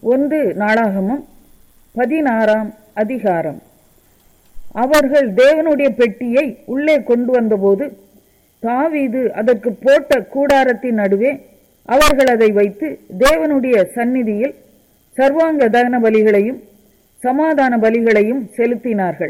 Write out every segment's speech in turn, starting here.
ஒன்று நாளாகமம் பதினாறாம் அதிகாரம் அவர்கள் தேவனுடைய பெட்டியை உள்ளே கொண்டு வந்தபோது தாவீது அதற்கு போட்ட கூடாரத்தின் நடுவே அவர்கள் அதை வைத்து தேவனுடைய சந்நிதியில் சர்வாங்க தகன பலிகளையும் சமாதான பலிகளையும் செலுத்தினார்கள்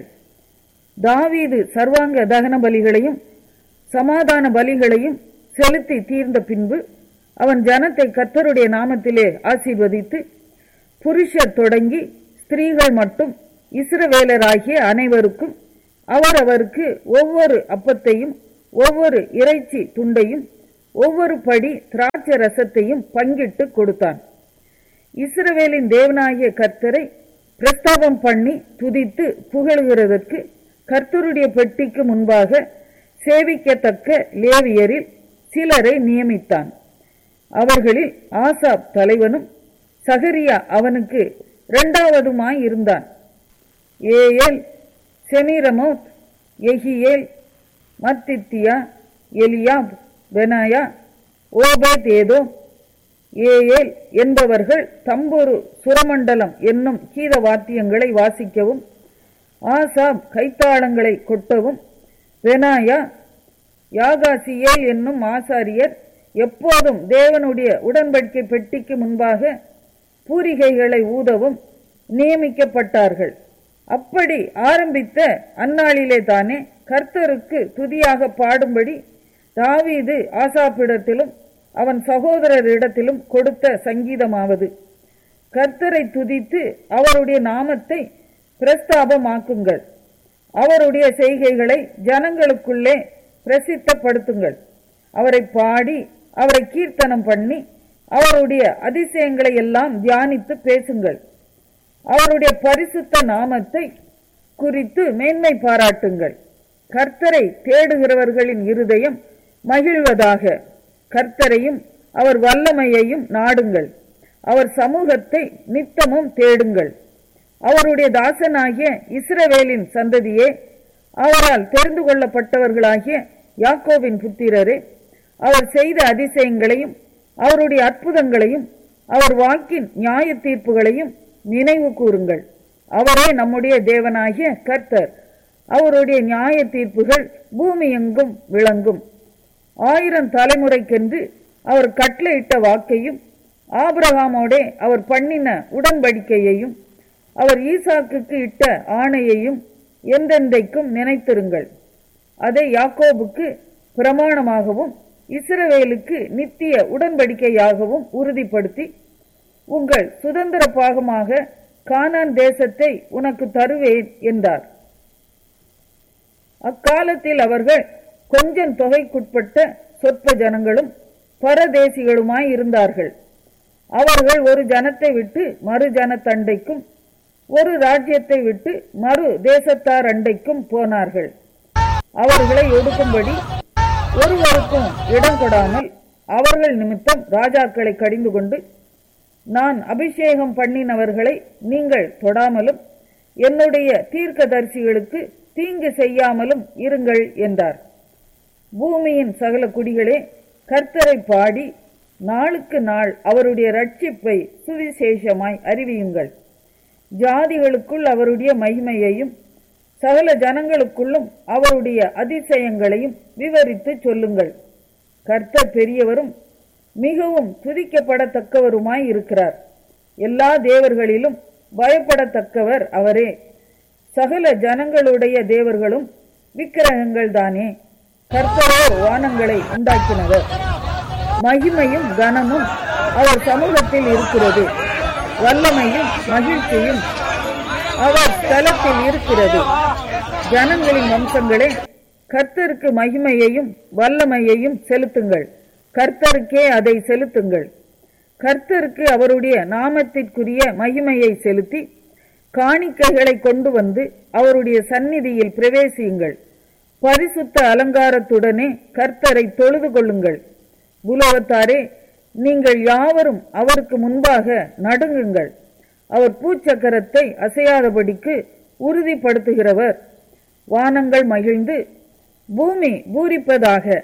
தாவீது சர்வாங்க தகன பலிகளையும் சமாதான பலிகளையும் செலுத்தி தீர்ந்த பின்பு அவன் ஜனத்தை கர்த்தருடைய நாமத்திலே ஆசீர்வதித்து புருஷர் தொடங்கி ஸ்திரீகள் மட்டும் இஸ்ரவேலராகிய அனைவருக்கும் அவரவருக்கு ஒவ்வொரு அப்பத்தையும் ஒவ்வொரு இறைச்சி துண்டையும் ஒவ்வொரு படி திராட்சை ரசத்தையும் பங்கிட்டு கொடுத்தான் இஸ்ரவேலின் தேவனாகிய கர்த்தரை பிரஸ்தாபம் பண்ணி துதித்து புகழுகிறதற்கு கர்த்தருடைய பெட்டிக்கு முன்பாக சேவிக்கத்தக்க லேவியரில் சிலரை நியமித்தான் அவர்களில் ஆசாப் தலைவனும் சகரியா அவனுக்கு இரண்டாவதுமாய் இருந்தான் ஏயேல் செமிரமோத் எஹியேல் மத்தித்தியா எலியாப் பெனாயா ஓபேத் ஏதோ ஏயேல் என்பவர்கள் தம்பொரு சுரமண்டலம் என்னும் கீத வாத்தியங்களை வாசிக்கவும் ஆசாப் கைத்தாளங்களை கொட்டவும் பெனாயா யாகாசியேல் என்னும் ஆசாரியர் எப்போதும் தேவனுடைய உடன்படிக்கை பெட்டிக்கு முன்பாக பூரிகைகளை ஊதவும் நியமிக்கப்பட்டார்கள் அப்படி ஆரம்பித்த அந்நாளிலே தானே கர்த்தருக்கு துதியாக பாடும்படி தாவீது ஆசாப்பிடத்திலும் அவன் சகோதரரிடத்திலும் கொடுத்த சங்கீதமாவது கர்த்தரை துதித்து அவருடைய நாமத்தை பிரஸ்தாபமாக்குங்கள் அவருடைய செய்கைகளை ஜனங்களுக்குள்ளே பிரசித்தப்படுத்துங்கள் அவரை பாடி அவரை கீர்த்தனம் பண்ணி அவருடைய அதிசயங்களை எல்லாம் தியானித்து பேசுங்கள் அவருடைய பரிசுத்த நாமத்தை குறித்து மேன்மை பாராட்டுங்கள் கர்த்தரை தேடுகிறவர்களின் இருதயம் மகிழ்வதாக கர்த்தரையும் அவர் வல்லமையையும் நாடுங்கள் அவர் சமூகத்தை நித்தமும் தேடுங்கள் அவருடைய தாசனாகிய இஸ்ரவேலின் சந்ததியே அவரால் தெரிந்து கொள்ளப்பட்டவர்களாகிய யாக்கோவின் புத்திரரே அவர் செய்த அதிசயங்களையும் அவருடைய அற்புதங்களையும் அவர் வாக்கின் நியாய தீர்ப்புகளையும் நினைவு கூறுங்கள் அவரே நம்முடைய தேவனாகிய கர்த்தர் அவருடைய நியாய தீர்ப்புகள் பூமி எங்கும் விளங்கும் ஆயிரம் தலைமுறைக்கென்று அவர் கட்டளையிட்ட வாக்கையும் ஆபிரகாமோடே அவர் பண்ணின உடன்படிக்கையையும் அவர் ஈசாக்குக்கு இட்ட ஆணையையும் எந்தெந்தைக்கும் நினைத்திருங்கள் அதை யாக்கோபுக்கு பிரமாணமாகவும் இஸ்ரவேலுக்கு நித்திய உடன்படிக்கையாகவும் உறுதிப்படுத்தி உங்கள் சுதந்திர பாகமாக கானான் தேசத்தை உனக்கு தருவேன் என்றார் அக்காலத்தில் அவர்கள் கொஞ்சம் தொகைக்குட்பட்ட சொற்ப ஜனங்களும் பரதேசிகளுமாய் இருந்தார்கள் அவர்கள் ஒரு ஜனத்தை விட்டு மறு ஜனத்தண்டைக்கும் ஒரு ராஜ்யத்தை விட்டு மறு தேசத்தார் அண்டைக்கும் போனார்கள் அவர்களை ஒடுக்கும்படி ஒருவருக்கும் இடம் கொடாமல் அவர்கள் நிமித்தம் ராஜாக்களை கடிந்து கொண்டு நான் அபிஷேகம் பண்ணினவர்களை நீங்கள் தொடாமலும் என்னுடைய தீர்க்கதரிசிகளுக்கு தீங்கு செய்யாமலும் இருங்கள் என்றார் பூமியின் சகல குடிகளே கர்த்தரை பாடி நாளுக்கு நாள் அவருடைய ரட்சிப்பை சுவிசேஷமாய் அறிவியுங்கள் ஜாதிகளுக்குள் அவருடைய மகிமையையும் சகல ஜனங்களுக்குள்ளும் அவருடைய அதிசயங்களையும் விவரித்து சொல்லுங்கள் கர்த்தர் பெரியவரும் மிகவும் துதிக்கப்படத்தக்கவருமாய் இருக்கிறார் எல்லா தேவர்களிலும் பயப்படத்தக்கவர் அவரே சகல ஜனங்களுடைய தேவர்களும் விக்கிரகங்கள் தானே கர்த்தரோ வானங்களை உண்டாக்கினவர் மகிமையும் கனமும் அவர் சமூகத்தில் இருக்கிறது வல்லமையும் மகிழ்ச்சியும் அவர் ஸ்தலத்தில் இருக்கிறது ஜனங்களின் வம்சங்களே கர்த்தருக்கு மகிமையையும் வல்லமையையும் செலுத்துங்கள் கர்த்தருக்கே அதை செலுத்துங்கள் கர்த்தருக்கு அவருடைய நாமத்திற்குரிய மகிமையை செலுத்தி காணிக்கைகளை கொண்டு வந்து அவருடைய சந்நிதியில் பிரவேசியுங்கள் பரிசுத்த அலங்காரத்துடனே கர்த்தரை தொழுது கொள்ளுங்கள் உலகத்தாரே நீங்கள் யாவரும் அவருக்கு முன்பாக நடுங்குங்கள் அவர் பூச்சக்கரத்தை அசையாதபடிக்கு உறுதிப்படுத்துகிறவர் வானங்கள் மகிழ்ந்து பூமி பூரிப்பதாக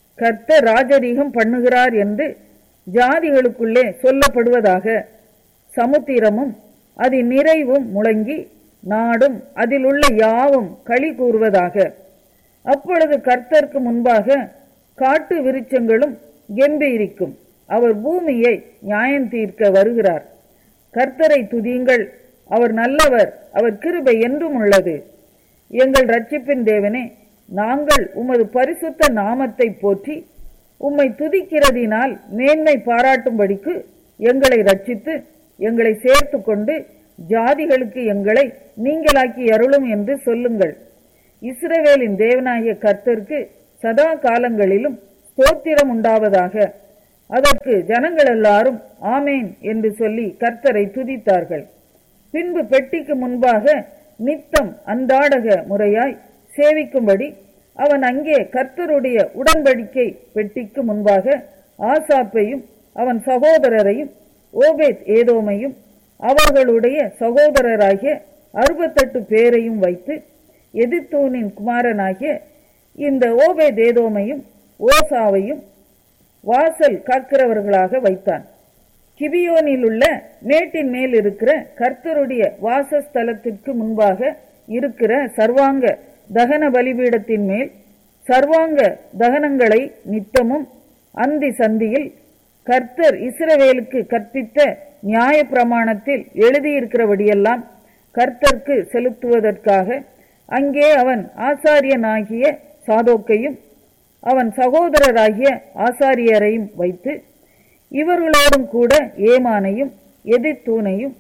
கர்த்தர் ராஜரீகம் பண்ணுகிறார் என்று ஜாதிகளுக்குள்ளே சொல்லப்படுவதாக சமுத்திரமும் அதன் நிறைவும் முழங்கி நாடும் அதில் உள்ள யாவும் களி கூறுவதாக அப்பொழுது கர்த்தருக்கு முன்பாக காட்டு விருட்சங்களும் கெம்பீரிக்கும் அவர் பூமியை நியாயம் தீர்க்க வருகிறார் கர்த்தரை துதியுங்கள் அவர் நல்லவர் அவர் கிருபை என்றும் உள்ளது எங்கள் ரட்சிப்பின் தேவனே நாங்கள் உமது பரிசுத்த நாமத்தை போற்றி உம்மை துதிக்கிறதினால் மேன்மை பாராட்டும்படிக்கு எங்களை ரட்சித்து எங்களை சேர்த்து கொண்டு ஜாதிகளுக்கு எங்களை நீங்களாக்கி அருளும் என்று சொல்லுங்கள் இஸ்ரவேலின் தேவனாகிய கர்த்தருக்கு சதா காலங்களிலும் ஸ்தோத்திரம் உண்டாவதாக அதற்கு ஜனங்கள் எல்லாரும் ஆமேன் என்று சொல்லி கர்த்தரை துதித்தார்கள் பின்பு பெட்டிக்கு முன்பாக நித்தம் அன்றாடக முறையாய் சேவிக்கும்படி அவன் அங்கே கர்த்தருடைய உடன்படிக்கை பெட்டிக்கு முன்பாக ஆசாப்பையும் அவன் சகோதரரையும் ஓபேத் ஏதோமையும் அவர்களுடைய சகோதரராகிய அறுபத்தெட்டு பேரையும் வைத்து எதிர்த்தூனின் குமாரனாகிய இந்த ஓபேத் ஏதோமையும் ஓசாவையும் வாசல் காக்கிறவர்களாக வைத்தான் கிபியோனில் உள்ள மேட்டின் மேல் இருக்கிற கர்த்தருடைய வாசஸ்தலத்திற்கு முன்பாக இருக்கிற சர்வாங்க தகன பலிபீடத்தின் மேல் சர்வாங்க தகனங்களை நித்தமும் அந்தி சந்தியில் கர்த்தர் இஸ்ரவேலுக்கு கற்பித்த நியாய பிரமாணத்தில் எழுதியிருக்கிறபடியெல்லாம் கர்த்தருக்கு செலுத்துவதற்காக அங்கே அவன் ஆசாரியனாகிய சாதோக்கையும் அவன் சகோதரராகிய ஆசாரியரையும் வைத்து இவர்களோடும் கூட ஏமானையும் எதிர்த்தூனையும்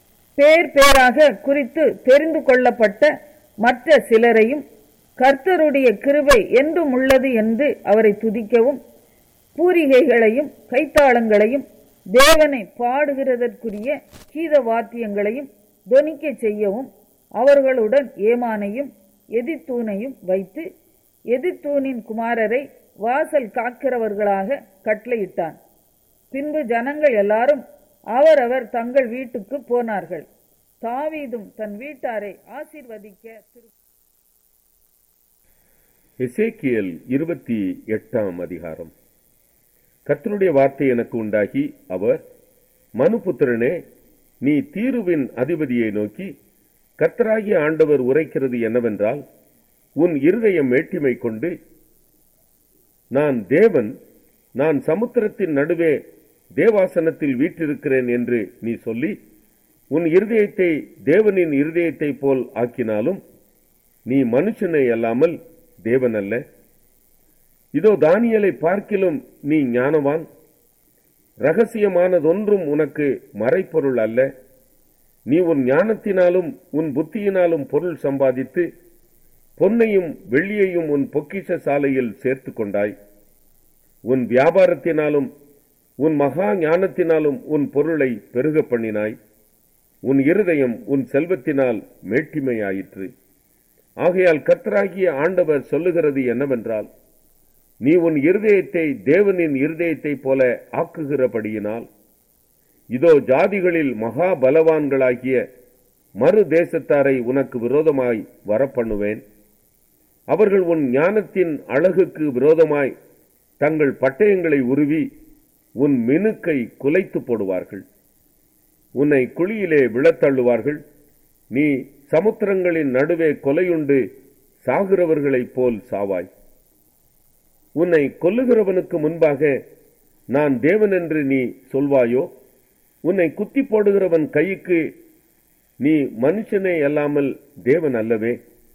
பேர் பேராக குறித்து தெரிந்து கொள்ளப்பட்ட மற்ற சிலரையும் கர்த்தருடைய கிருபை என்றும் உள்ளது என்று அவரை துதிக்கவும் பூரிகைகளையும் கைத்தாளங்களையும் தேவனை பாடுகிறதற்குரிய கீத வாத்தியங்களையும் தொனிக்க செய்யவும் அவர்களுடன் ஏமானையும் எதிர்த்தூனையும் வைத்து எதிர்த்தூனின் குமாரரை வாசல் காக்கிறவர்களாக கட்டளையிட்டான் பின்பு ஜனங்கள் எல்லாரும் அவரவர் தங்கள் வீட்டுக்கு போனார்கள் தாவீதும் தன் வீட்டாரை ஆசீர்வதிக்க திரு எசேக்கியல் இருபத்தி எட்டாம் அதிகாரம் கர்த்தருடைய வார்த்தை எனக்கு உண்டாகி அவர் மனுபுத்திரனே நீ தீருவின் அதிபதியை நோக்கி கர்த்தராகிய ஆண்டவர் உரைக்கிறது என்னவென்றால் உன் இருதயம் மேட்டிமை கொண்டு நான் தேவன் நான் சமுத்திரத்தின் நடுவே தேவாசனத்தில் வீற்றிருக்கிறேன் என்று நீ சொல்லி உன் இருதயத்தை தேவனின் இருதயத்தை போல் ஆக்கினாலும் நீ மனுஷனை அல்லாமல் தேவன் அல்ல இதோ தானியலை பார்க்கிலும் நீ ஞானவான் ரகசியமானதொன்றும் உனக்கு மறைப்பொருள் அல்ல நீ உன் ஞானத்தினாலும் உன் புத்தியினாலும் பொருள் சம்பாதித்து பொன்னையும் வெள்ளியையும் உன் பொக்கிஷ சாலையில் சேர்த்து கொண்டாய் உன் வியாபாரத்தினாலும் உன் மகா ஞானத்தினாலும் உன் பொருளை பெருக பண்ணினாய் உன் இருதயம் உன் செல்வத்தினால் மேட்டிமையாயிற்று ஆகையால் கர்த்தராகிய ஆண்டவர் சொல்லுகிறது என்னவென்றால் நீ உன் இருதயத்தை தேவனின் இருதயத்தை போல ஆக்குகிறபடியினால் இதோ ஜாதிகளில் மகா பலவான்களாகிய மறு தேசத்தாரை உனக்கு விரோதமாய் வரப்பண்ணுவேன் அவர்கள் உன் ஞானத்தின் அழகுக்கு விரோதமாய் தங்கள் பட்டயங்களை உருவி உன் மினுக்கை குலைத்து போடுவார்கள் உன்னை குழியிலே விழத்தள்ளுவார்கள் நீ சமுத்திரங்களின் நடுவே கொலையுண்டு சாகிறவர்களைப் போல் சாவாய் உன்னை கொல்லுகிறவனுக்கு முன்பாக நான் தேவன் என்று நீ சொல்வாயோ உன்னை குத்தி போடுகிறவன் கைக்கு நீ மனுஷனே அல்லாமல் தேவன் அல்லவே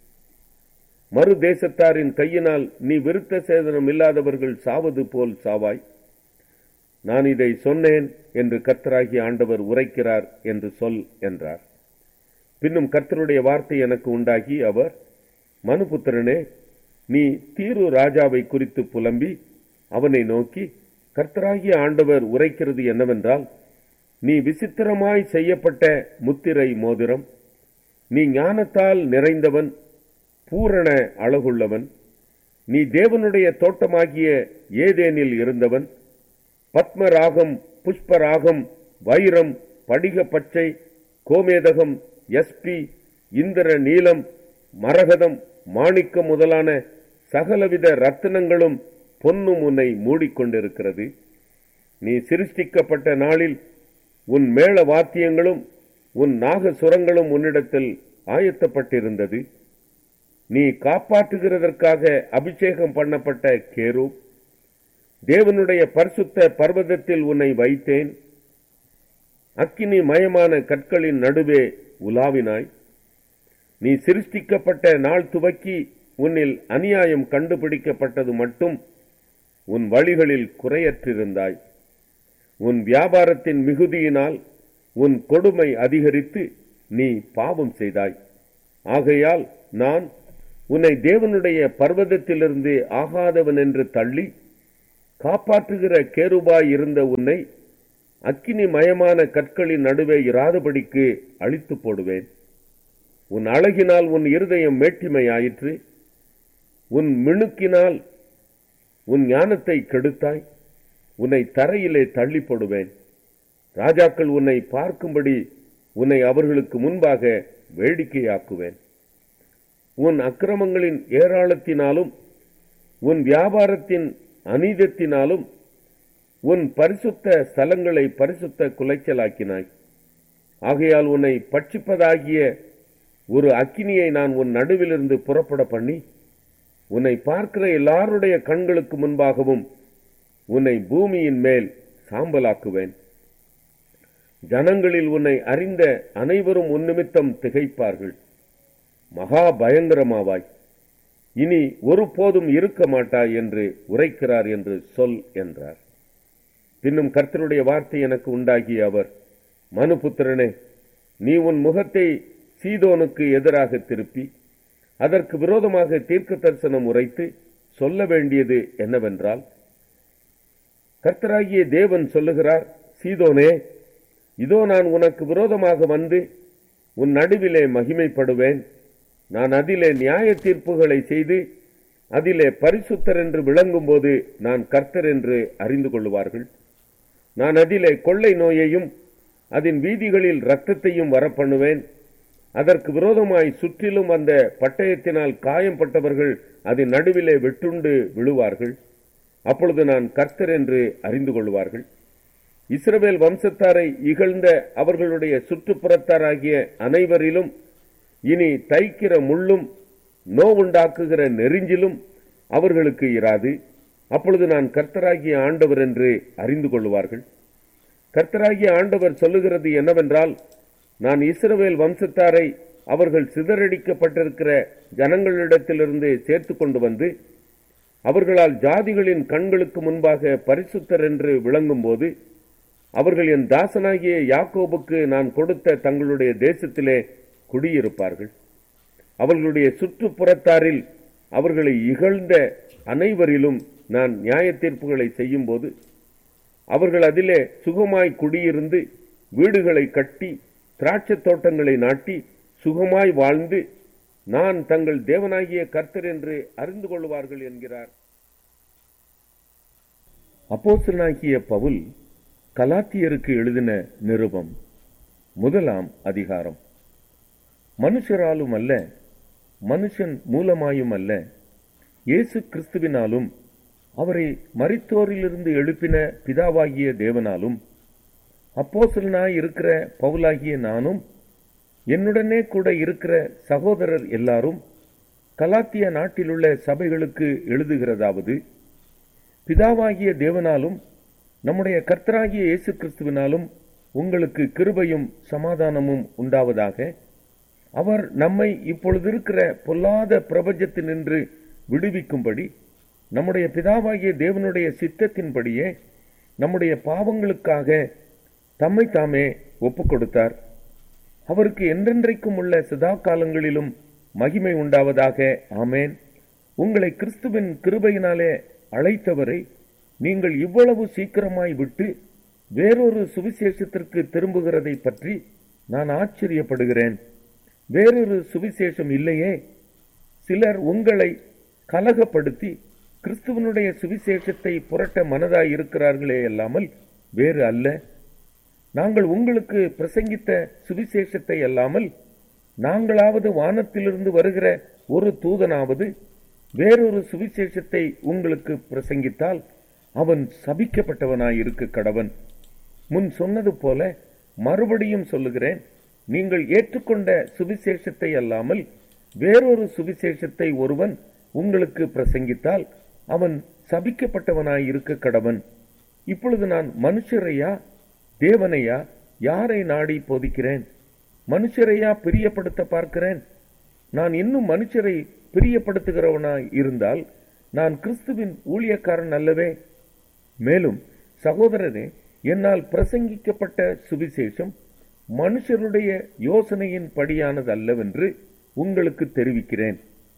மறு தேசத்தாரின் கையினால் நீ விருத்த சேதனம் இல்லாதவர்கள் சாவது போல் சாவாய் நான் இதை சொன்னேன் என்று கர்த்தராகி ஆண்டவர் உரைக்கிறார் என்று சொல் என்றார் பின்னும் கர்த்தருடைய வார்த்தை எனக்கு உண்டாகி அவர் மனுபுத்திரனே நீ தீரு ராஜாவை குறித்து புலம்பி அவனை நோக்கி கர்த்தராகிய ஆண்டவர் உரைக்கிறது என்னவென்றால் நீ விசித்திரமாய் செய்யப்பட்ட முத்திரை மோதிரம் நீ ஞானத்தால் நிறைந்தவன் பூரண அழகுள்ளவன் நீ தேவனுடைய தோட்டமாகிய ஏதேனில் இருந்தவன் பத்மராகம் புஷ்பராகம் வைரம் படிக பச்சை கோமேதகம் எஸ்பி இந்திர நீலம் மரகதம் மாணிக்கம் முதலான சகலவித ரத்தினங்களும் பொன்னும் உன்னை மூடிக்கொண்டிருக்கிறது நீ சிருஷ்டிக்கப்பட்ட நாளில் உன் மேள வாத்தியங்களும் உன் நாகசுரங்களும் உன்னிடத்தில் ஆயத்தப்பட்டிருந்தது நீ காப்பாற்றுகிறதற்காக அபிஷேகம் பண்ணப்பட்ட கேரு தேவனுடைய பரிசுத்த பர்வதத்தில் உன்னை வைத்தேன் அக்கினி மயமான கற்களின் நடுவே உலாவினாய் நீ சிருஷ்டிக்கப்பட்ட நாள் துவக்கி உன்னில் அநியாயம் கண்டுபிடிக்கப்பட்டது மட்டும் உன் வழிகளில் குறையற்றிருந்தாய் உன் வியாபாரத்தின் மிகுதியினால் உன் கொடுமை அதிகரித்து நீ பாவம் செய்தாய் ஆகையால் நான் உன்னை தேவனுடைய பர்வதத்திலிருந்து ஆகாதவன் என்று தள்ளி காப்பாற்றுகிற கேருபாய் இருந்த உன்னை அக்கினி மயமான கற்களின் நடுவே இராதபடிக்கு அழித்து போடுவேன் உன் அழகினால் உன் இருதயம் மேட்டிமையாயிற்று உன் மினுக்கினால் உன் ஞானத்தை கெடுத்தாய் உன்னை தரையிலே தள்ளி போடுவேன் ராஜாக்கள் உன்னை பார்க்கும்படி உன்னை அவர்களுக்கு முன்பாக வேடிக்கையாக்குவேன் உன் அக்கிரமங்களின் ஏராளத்தினாலும் உன் வியாபாரத்தின் அநீதத்தினாலும் உன் பரிசுத்த ஸ்தலங்களை பரிசுத்த குலைச்சலாக்கினாய் ஆகையால் உன்னை பட்சிப்பதாகிய ஒரு அக்கினியை நான் உன் நடுவிலிருந்து புறப்பட பண்ணி உன்னை பார்க்கிற எல்லாருடைய கண்களுக்கு முன்பாகவும் உன்னை பூமியின் மேல் சாம்பலாக்குவேன் ஜனங்களில் உன்னை அறிந்த அனைவரும் உன் நிமித்தம் திகைப்பார்கள் மகா பயங்கரமாவாய் இனி ஒருபோதும் இருக்க மாட்டாய் என்று உரைக்கிறார் என்று சொல் என்றார் பின்னும் கர்த்தருடைய வார்த்தை எனக்கு உண்டாகிய அவர் மனுபுத்திரனே நீ உன் முகத்தை சீதோனுக்கு எதிராக திருப்பி அதற்கு விரோதமாக தீர்க்க தரிசனம் உரைத்து சொல்ல வேண்டியது என்னவென்றால் கர்த்தராகிய தேவன் சொல்லுகிறார் சீதோனே இதோ நான் உனக்கு விரோதமாக வந்து உன் நடுவிலே மகிமைப்படுவேன் நான் அதிலே நியாய தீர்ப்புகளை செய்து அதிலே பரிசுத்தர் என்று விளங்கும்போது நான் கர்த்தர் என்று அறிந்து கொள்வார்கள் நான் அதிலே கொள்ளை நோயையும் அதன் வீதிகளில் இரத்தத்தையும் வரப்பண்ணுவேன் அதற்கு விரோதமாய் சுற்றிலும் அந்த பட்டயத்தினால் காயம்பட்டவர்கள் அதன் நடுவிலே வெட்டுண்டு விழுவார்கள் அப்பொழுது நான் கர்த்தர் என்று அறிந்து கொள்வார்கள் இஸ்ரவேல் வம்சத்தாரை இகழ்ந்த அவர்களுடைய சுற்றுப்புறத்தாராகிய அனைவரிலும் இனி தைக்கிற முள்ளும் நோவுண்டாக்குகிற நெறிஞ்சிலும் அவர்களுக்கு இராது அப்பொழுது நான் கர்த்தராகிய ஆண்டவர் என்று அறிந்து கொள்வார்கள் கர்த்தராகிய ஆண்டவர் சொல்லுகிறது என்னவென்றால் நான் இஸ்ரவேல் வம்சத்தாரை அவர்கள் சிதறடிக்கப்பட்டிருக்கிற ஜனங்களிடத்திலிருந்து சேர்த்து கொண்டு வந்து அவர்களால் ஜாதிகளின் கண்களுக்கு முன்பாக பரிசுத்தர் என்று விளங்கும்போது அவர்கள் என் தாசனாகிய யாக்கோபுக்கு நான் கொடுத்த தங்களுடைய தேசத்திலே குடியிருப்பார்கள் அவர்களுடைய சுற்றுப்புறத்தாரில் அவர்களை இகழ்ந்த அனைவரிலும் நான் நியாய தீர்ப்புகளை செய்யும்போது அவர்கள் அதிலே சுகமாய் குடியிருந்து வீடுகளை கட்டி திராட்சத் தோட்டங்களை நாட்டி சுகமாய் வாழ்ந்து நான் தங்கள் தேவனாகிய கர்த்தர் என்று அறிந்து கொள்வார்கள் என்கிறார் அப்போஸ்தலனாகிய பவுல் கலாத்தியருக்கு எழுதின நிருபம் முதலாம் அதிகாரம் மனுஷராலும் அல்ல மனுஷன் மூலமாயும் அல்ல இயேசு கிறிஸ்துவினாலும் அவரை மரித்தோரிலிருந்து எழுப்பின பிதாவாகிய தேவனாலும் அப்போசலனாய் இருக்கிற பவுலாகிய நானும் என்னுடனே கூட இருக்கிற சகோதரர் எல்லாரும் கலாத்திய நாட்டிலுள்ள சபைகளுக்கு எழுதுகிறதாவது பிதாவாகிய தேவனாலும் நம்முடைய கர்த்தராகிய இயேசு கிறிஸ்துவினாலும் உங்களுக்கு கிருபையும் சமாதானமும் உண்டாவதாக அவர் நம்மை இப்பொழுது இருக்கிற பொல்லாத பிரபஞ்சத்தினின்று விடுவிக்கும்படி நம்முடைய பிதாவாகிய தேவனுடைய சித்தத்தின்படியே நம்முடைய பாவங்களுக்காக தம்மை தாமே ஒப்புக் கொடுத்தார் அவருக்கு என்றென்றைக்கும் உள்ள சதா காலங்களிலும் மகிமை உண்டாவதாக ஆமேன் உங்களை கிறிஸ்துவின் கிருபையினாலே அழைத்தவரை நீங்கள் இவ்வளவு சீக்கிரமாய் விட்டு வேறொரு சுவிசேஷத்திற்கு திரும்புகிறதை பற்றி நான் ஆச்சரியப்படுகிறேன் வேறொரு சுவிசேஷம் இல்லையே சிலர் உங்களை கலகப்படுத்தி கிறிஸ்துவனுடைய சுவிசேஷத்தை புரட்ட மனதாய் இருக்கிறார்களே அல்லாமல் வேறு அல்ல நாங்கள் உங்களுக்கு பிரசங்கித்த சுவிசேஷத்தை அல்லாமல் நாங்களாவது வானத்திலிருந்து வருகிற ஒரு தூதனாவது வேறொரு சுவிசேஷத்தை உங்களுக்கு பிரசங்கித்தால் அவன் சபிக்கப்பட்டவனாய் இருக்க கடவன் முன் சொன்னது போல மறுபடியும் சொல்லுகிறேன் நீங்கள் ஏற்றுக்கொண்ட சுவிசேஷத்தை அல்லாமல் வேறொரு சுவிசேஷத்தை ஒருவன் உங்களுக்கு பிரசங்கித்தால் அவன் சபிக்கப்பட்டவனாய் இருக்க கடவன் இப்பொழுது நான் மனுஷரையா தேவனையா யாரை நாடி போதிக்கிறேன் மனுஷரையா பிரியப்படுத்த பார்க்கிறேன் நான் இன்னும் மனுஷரை பிரியப்படுத்துகிறவனாய் இருந்தால் நான் கிறிஸ்துவின் ஊழியக்காரன் அல்லவே மேலும் சகோதரரே என்னால் பிரசங்கிக்கப்பட்ட சுவிசேஷம் மனுஷருடைய யோசனையின் படியானது அல்லவென்று உங்களுக்கு தெரிவிக்கிறேன்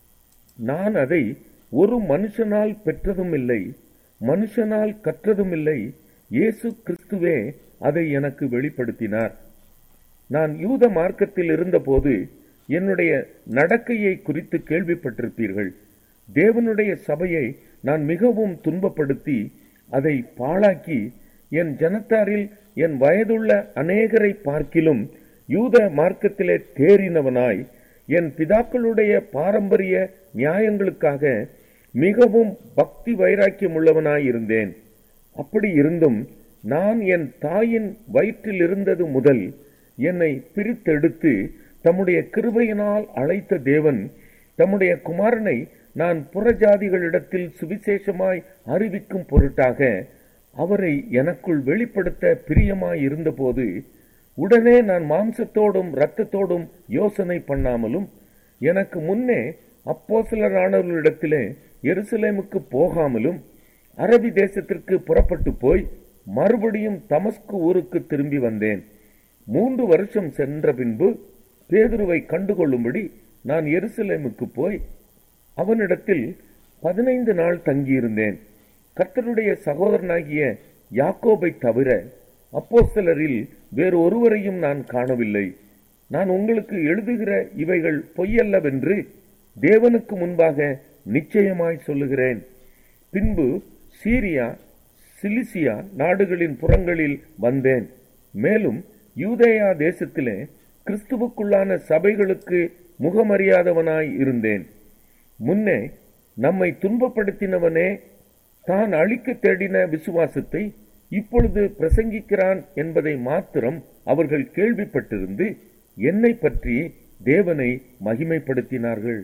நான் அதை ஒரு மனுஷனால் பெற்றதும் இல்லை மனுஷனால் கற்றதும் இல்லை இயேசு கிறிஸ்துவே அதை எனக்கு வெளிப்படுத்தினார் நான் யூத மார்க்கத்தில் இருந்தபோது என்னுடைய நடக்கையை குறித்து கேள்விப்பட்டிருப்பீர்கள் தேவனுடைய சபையை நான் மிகவும் துன்பப்படுத்தி அதை பாழாக்கி என் ஜனத்தாரில் என் வயதுள்ள அநேகரை பார்க்கிலும் யூத மார்க்கத்திலே தேறினவனாய் என் பிதாக்களுடைய பாரம்பரிய நியாயங்களுக்காக மிகவும் பக்தி வைராக்கியம் உள்ளவனாய் இருந்தேன் அப்படி இருந்தும் நான் என் தாயின் வயிற்றில் இருந்தது முதல் என்னை பிரித்தெடுத்து தம்முடைய கிருபையினால் அழைத்த தேவன் தம்முடைய குமாரனை நான் புறஜாதிகளிடத்தில் சுவிசேஷமாய் அறிவிக்கும் பொருட்டாக அவரை எனக்குள் வெளிப்படுத்த பிரியமாய் இருந்தபோது உடனே நான் மாம்சத்தோடும் இரத்தத்தோடும் யோசனை பண்ணாமலும் எனக்கு முன்னே அப்போசிலரானவர்களிடத்திலே எருசலேமுக்கு போகாமலும் அரபி தேசத்திற்கு புறப்பட்டு போய் மறுபடியும் தமஸ்கு ஊருக்கு திரும்பி வந்தேன் மூன்று வருஷம் சென்ற பின்பு பேதுருவை கண்டுகொள்ளும்படி நான் எருசலேமுக்கு போய் அவனிடத்தில் பதினைந்து நாள் தங்கியிருந்தேன் கர்த்தருடைய சகோதரனாகிய யாக்கோபை தவிர அப்போஸ்தலரில் வேறு ஒருவரையும் நான் காணவில்லை நான் உங்களுக்கு எழுதுகிற இவைகள் பொய்யல்லவென்று தேவனுக்கு முன்பாக நிச்சயமாய் சொல்லுகிறேன் பின்பு சீரியா சிலிசியா நாடுகளின் புறங்களில் வந்தேன் மேலும் யூதேயா தேசத்திலே கிறிஸ்துவுக்குள்ளான சபைகளுக்கு முகமறியாதவனாய் இருந்தேன் முன்னே நம்மை துன்பப்படுத்தினவனே தான் அழிக்க தேடின விசுவாசத்தை இப்பொழுது பிரசங்கிக்கிறான் என்பதை மாத்திரம் அவர்கள் கேள்விப்பட்டிருந்து என்னை பற்றி தேவனை மகிமைப்படுத்தினார்கள்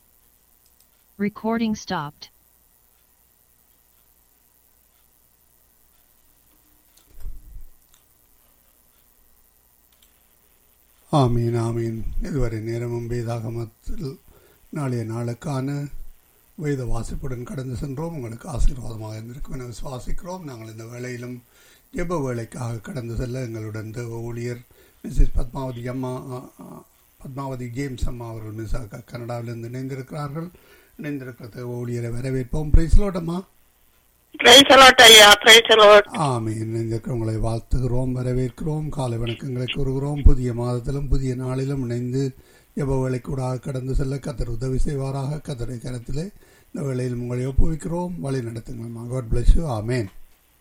Recording stopped. ஆமீன் ஆமீன் இதுவரை நேரமும் வேதாகமத்தில் நாளைய நாளுக்கான வேத வாசிப்புடன் கடந்து சென்றோம் உங்களுக்கு ஆசீர்வாதமாக இருந்திருக்கும் என விசுவாசிக்கிறோம் நாங்கள் இந்த வேளையிலும் ஜெப வேலைக்காக கடந்து செல்ல எங்களுடன் தேவ ஊழியர் மிஸ்ஸஸ் பத்மாவதி அம்மா அ, அ, பத்மாவதி ஜேம்ஸ் அம்மா அவர்கள் மிஸ் கனடாவிலிருந்து இணைந்திருக்கிறார்கள் இணைந்திருக்கிற தேவ ஊழியரை வரவேற்போம் பிரைஸ்லோட்டம்மா பிரைஸ் அலாட் ஐயா பிரைஸ் அலாட் ஆமீன் இணைந்திருக்கிறவங்களை வாழ்த்துகிறோம் வரவேற்கிறோம் காலை வணக்கங்களை கூறுகிறோம் புதிய மாதத்திலும் புதிய நாளிலும் இணைந்து ஜெப வேலைக்கூடாக கடந்து செல்ல கத்தர் உதவி செய்வாராக கத்தரை கரத்திலே இந்த வேளையில் உங்களை ஒப்புவிக்கிறோம் வழி நடத்துங்கம்மா காட் பிளஸ் யூ ஆமேன்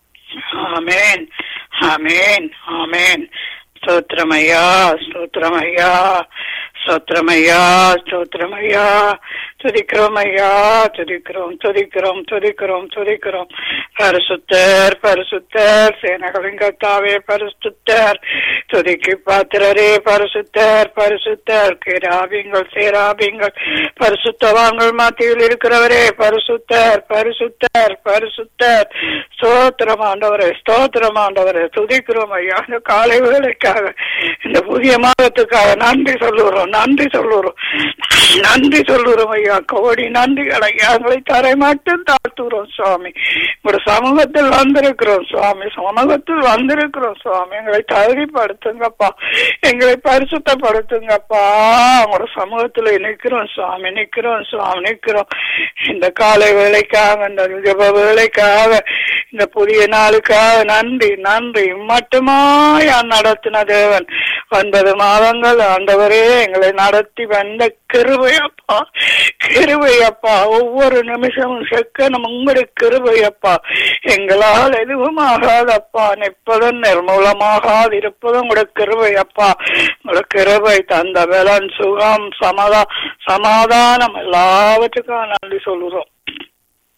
ஆமென் ஆமென் ஆமென் ஸ்தோத்திரமையா ஸ்தோத்திரமையா ஸ்தோத்திரமையா ஸ்தோத்திரமையா துதிக்கிறோம் ஐயா துதிக்கிறோம் துதிக்கிறோம் துதிக்கிறோம் துதிக்கிறோம் பரிசுத்தர் பரிசுத்தர் சேனகளின் கத்தாவே பரிசுத்தர் துதிக்கு பாத்திரரே பரிசுத்தர் பரிசுத்தர் கிராபிங்கள் சேராபிங்கள் பரிசுத்தவான்கள் மத்தியில் இருக்கிறவரே பரிசுத்தர் பரிசுத்தர் பரிசுத்தர் ஸ்தோத்திரம் ஆண்டவரே ஸ்தோத்திரம் ஆண்டவரே துதிக்கிறோம் ஐயா இந்த காலை வேலைக்காக இந்த புதிய மாதத்துக்காக நன்றி சொல்லுறோம் நன்றி சொல்லுறோம் நன்றி சொல்லுறோம் ஐயா கோடி நன்றிகள் ஐயா எங்களை தரை மட்டும் தாழ்த்துகிறோம் சுவாமி உங்களோட சமூகத்தில் வந்திருக்கிறோம் சுவாமி சமூகத்தில் வந்திருக்கிறோம் சுவாமி எங்களை தகுதிப்படுத்துங்கப்பா எங்களை பரிசுத்தப்படுத்துங்கப்பா உங்களோட சமூகத்துல நிக்கிறோம் சுவாமி நிக்கிறோம் சுவாமி நிக்கிறோம் இந்த காலை வேலைக்காக இந்த ஜப வேலைக்காக இந்த புதிய நாளுக்காக நன்றி நன்றி மட்டுமாய் நடத்தின தேவன் ஒன்பது மாதங்கள் ஆண்டவரே எங்களை நடத்தி வந்த கிருபையப்பா கிருபையப்பா ஒவ்வொரு நிமிஷமும் செக்கனும் உங்களுடைய கிருபையப்பா எங்களால் எதுவும் ஆகாதப்பா நிற்பதும் நிர்மூலமாகாது இருப்பதும் உங்களோட கிருபையப்பா உங்களோட கிருபை தந்த பலன் சுகம் சமாதா சமாதானம் எல்லாவற்றுக்கும் நன்றி சொல்லுறோம்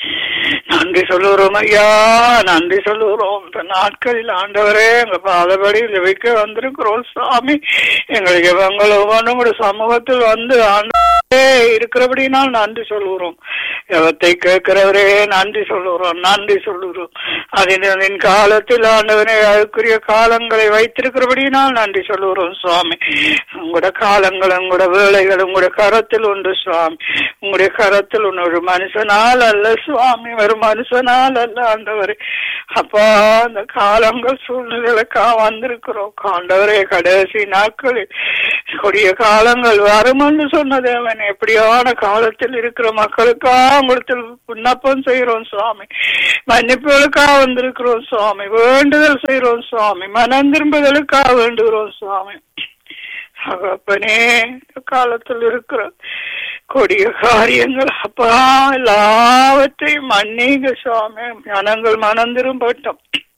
நன்றி சொல்லுறோம் ஐயா நன்றி சொல்லுகிறோம் இந்த நாட்களில் ஆண்டவரே எங்க பாதபடி ஜெபிக்க வந்திருக்கிறோம் சுவாமி எங்களுக்கு இவங்கள் ஒவ்வொன்றும் கூட சமூகத்தில் வந்து ஆண்டவரே இருக்கிறபடினால் நன்றி சொல்லுகிறோம் எவத்தை கேட்கிறவரே நன்றி சொல்லுகிறோம் நன்றி சொல்லுகிறோம் அதன் அதன் காலத்தில் ஆண்டவரே அதுக்குரிய காலங்களை வைத்திருக்கிறபடினால் நன்றி சொல்லுகிறோம் சுவாமி உங்களோட காலங்கள் உங்களோட வேலைகள் உங்களோட கரத்தில் உண்டு சுவாமி உங்களுடைய கரத்தில் உண்டு ஒரு மனுஷனால் அல்ல சுவாமி ஒரு மனுஷனால் அல்ல ஆண்டவரே அப்பா அந்த காலங்கள் சூழ்நிலைக்கா வந்திருக்கிறோம் ஆண்டவரே கடைசி நாட்களில் கொடிய காலங்கள் வரும் என்று சொன்ன தேவன் எப்படியான காலத்தில் இருக்கிற மக்களுக்காக உங்களுக்கு விண்ணப்பம் செய்கிறோம் சுவாமி மன்னிப்புகளுக்காக வந்திருக்கிறோம் சுவாமி வேண்டுதல் செய்கிறோம் சுவாமி மனம் திரும்புதலுக்காக வேண்டுகிறோம் சுவாமி தகப்பனே இந்த காலத்தில் இருக்கிற கொடிய காரியங்கள் அப்பா எல்லாவற்றையும் மன்னிங்க சுவாமி ஜனங்கள் மனம் திரும்பட்டும்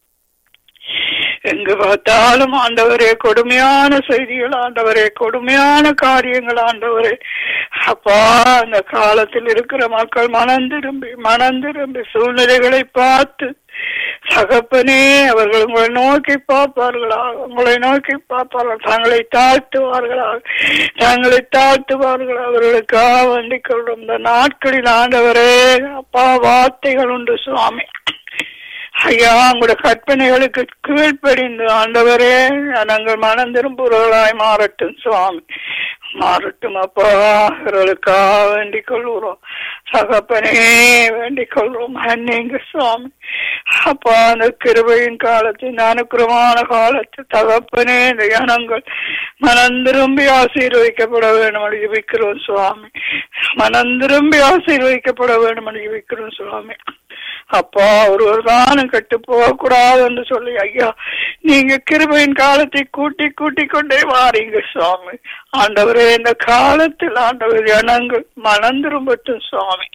எங்கு பார்த்தாலும் ஆண்டவரே கொடுமையான செய்திகள் ஆண்டவரே கொடுமையான காரியங்கள் ஆண்டவரே அப்பா அந்த காலத்தில் இருக்கிற மக்கள் மனம் திரும்பி மனம் திரும்பி சூழ்நிலைகளை பார்த்து தகப்பனே அவர்கள் உங்களை நோக்கி பார்ப்பார்களா உங்களை நோக்கி பார்ப்பார்கள் தங்களை தாழ்த்துவார்களா தங்களை தாழ்த்துவார்கள் அவர்களுக்காக வேண்டிக் கொள்ளும் இந்த நாட்களில் ஆண்டவரே அப்பா வார்த்தைகள் உண்டு சுவாமி ஐயா உங்களுடைய கற்பனைகளுக்கு கீழ்ப்படிந்து ஆண்டவரே நாங்கள் மனம் திரும்புகிறவர்களாய் மாறட்டும் சுவாமி மாறட்டும் அப்பா அவர்களுக்காக வேண்டிக் கொள்கிறோம் சகப்பனே வேண்டிக் கொள்கிறோம் நீங்க சுவாமி அப்பா அந்த கிருபையின் காலத்தில் அனுக்கிரமான காலத்தில் தகப்பனே இந்த ஜனங்கள் மனம் திரும்பி ஆசீர்வதிக்கப்பட வேண்டும் என்று ஜெபிக்கிறோம் சுவாமி மனம் திரும்பி ஆசீர்வதிக்கப்பட வேண்டும் என்று ஜெபிக்கிறோம் சுவாமி அப்பா ஒருவர் தானும் கெட்டு போக கூடாது என்று சொல்லி ஐயா நீங்க கிருபையின் காலத்தை கூட்டி கூட்டி கொண்டே வாரீங்க சுவாமி ஆண்டவரே இந்த காலத்தில் ஆண்டவர் ஜனங்கள் மனம் திரும்பட்டும் சுவாமி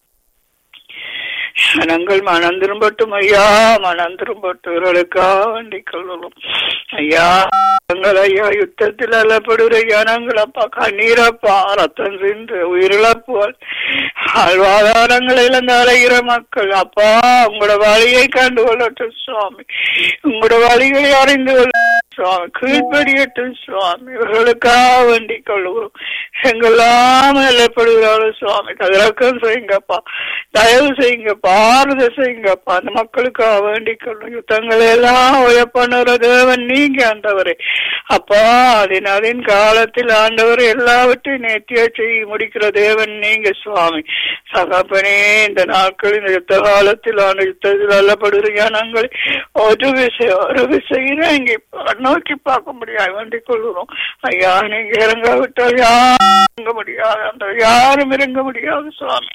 ஜனங்கள் மனம் திரும்பட்டும் ஐயா மனம் திரும்பட்டுவர்களுக்காக வேண்டிக் கொள்ளணும் ஐயா ஜனங்கள் ஐயா யுத்தத்தில் அல்லப்படுகிற ஜனங்கள் அப்பா கண்ணீரப்பா ரத்தம் சிந்து உயிரிழப்புகள் வாழ்வாதாரங்கள் இழந்து அலைகிற மக்கள் அப்பா உங்களோட வழியை கண்டு கொள்ளட்டும் சுவாமி உங்களோட வழிகளை அறிந்து கொள்ள சுவாமி கீழ்படியட்டும் சுவாமி இவர்களுக்காக வேண்டிக் கொள்கிறோம் எங்கெல்லாம் நிலைப்படுகிறார்கள் சுவாமி கதிரக்கம் செய்யுங்கப்பா தயவு செய்யுங்கப்பா ஆறுத செய்யுங்கப்பா அந்த மக்களுக்காக வேண்டிக் கொள்ளும் யுத்தங்களை எல்லாம் உயப்பண்ணுற தேவன் நீங்க ஆண்டவரே அப்பா அதன் அதன் காலத்தில் ஆண்டவர் எல்லாவற்றையும் நேர்த்தியா செய்ய முடிக்கிற தேவன் நீங்க சுவாமி சகப்பனே இந்த நாட்கள் இந்த யுத்த காலத்தில் ஆன யுத்தத்தில் அல்லப்படுகிற ஜனங்களை ஒரு விஷயம் ஒரு விஷயம் இறங்கி நோக்கி பார்க்க முடியாது வேண்டிக் கொள்கிறோம் ஐயா நீங்க இறங்காவிட்டால் யாரும் இறங்க முடியாது அந்த யாரும் இறங்க முடியாது சுவாமி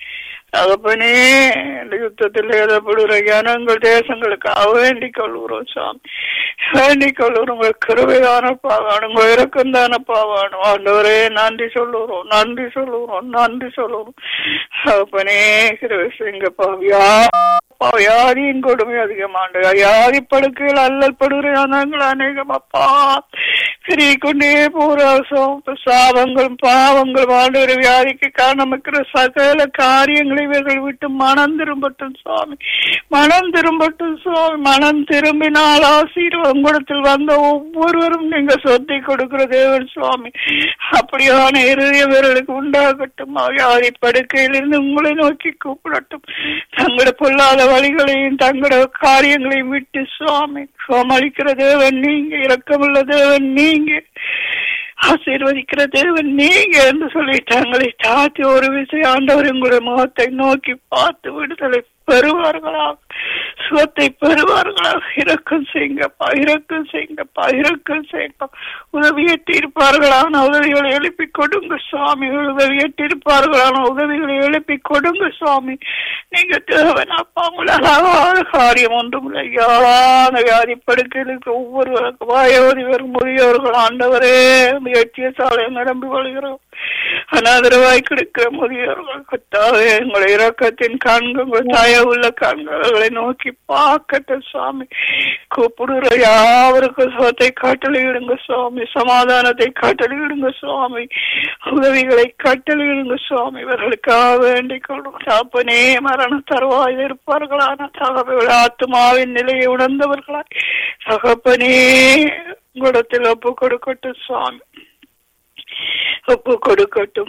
தகப்பனே இந்த யுத்தத்தில் ஏதப்படுகிற ஜனங்கள் தேசங்களுக்காக வேண்டிக் கொள்கிறோம் சுவாமி வேண்டிக் கொள்கிறோம் உங்கள் கிருபையானப்பா வேணும் உங்கள் இறக்கம் தானப்பா வேணும் ஆண்டவரே நன்றி சொல்லுகிறோம் நன்றி சொல்லுகிறோம் நன்றி சொல்லுகிறோம் தகப்பனே கிருபை செய்யுங்கப்பா யா வியாதியின் கொடுமை அதிகமாண்டு வியாதி படுக்கையில் அல்லல் படுகிற ஜனங்கள் அநேகம் அப்பா பெரிய கொண்டே போற சாபங்களும் பாவங்களும் ஆண்டு வியாதிக்கு காரணமிக்கிற சகல காரியங்களை இவர்கள் விட்டு மனம் திரும்பட்டும் சுவாமி மனம் திரும்பட்டும் சுவாமி மனம் திரும்பினால் ஆசீர்வாதம் கூடத்தில் வந்த ஒவ்வொருவரும் நீங்க சொத்தை கொடுக்கிற தேவன் சுவாமி அப்படியான இறுதிய வீரர்களுக்கு உண்டாகட்டும் வியாதி படுக்கையிலிருந்து உங்களை நோக்கி கூப்பிடட்டும் தங்களோட பொல்லாத வழிகளையும் தங்களோட காரியங்களையும் விட்டு சுவாமி சோமளிக்கிற தேவன் நீங்க இரக்கமுள்ள தேவன் நீங்க ஆசீர்வதிக்கிற தேவன் நீங்க என்று சொல்லி தங்களை தாத்தி ஒரு விஷயம் ஆண்டவர் உங்களுடைய முகத்தை நோக்கி பார்த்து விடுதலை பெறுவார்களாக சுகத்தை பெறுவார்களாக இறக்கம் செய்யுங்கப்பா இறக்கம் செய்யுங்கப்பா இறக்கம் செய்யுங்கப்பா உதவியேற்றிருப்பார்களான உதவிகளை எழுப்பி கொடுங்க சுவாமி உதவியேற்றிருப்பார்களான உதவிகளை எழுப்பி கொடுங்க சுவாமி நீங்க தேவனாப்பா உங்களால் ஆகாத காரியம் ஒன்றும் இல்லை யாரான வியாதி படுக்கையில் இருக்கிற ஒவ்வொருவருக்கும் வாயோதிவர் முதியோர்கள் ஆண்டவரே முயற்சிய சாலை நிரம்பி கொள்கிறோம் அனாதரவாய் கிடைக்கிற முதியோர்கள் கத்தாவே உங்களை இரக்கத்தின் கண்கள் தாய உள்ள கண்களை நோக்கி பார்க்கட்டும் சுவாமி கூப்பிடுற யாவருக்கும் சுகத்தை காட்டளிடுங்க சுவாமி சமாதானத்தை காட்டளிடுங்க சுவாமி உதவிகளை காட்டளிடுங்க சுவாமி இவர்களுக்காக வேண்டிக் கொள்ளும் தாப்பனே மரண தருவாயில் இருப்பார்களான தகவல் ஆத்மாவின் நிலையை உணர்ந்தவர்களாய் தகப்பனே உங்களிடத்தில் ஒப்பு கொடுக்கட்டும் சுவாமி ஒப்பு கொடுக்கட்டும்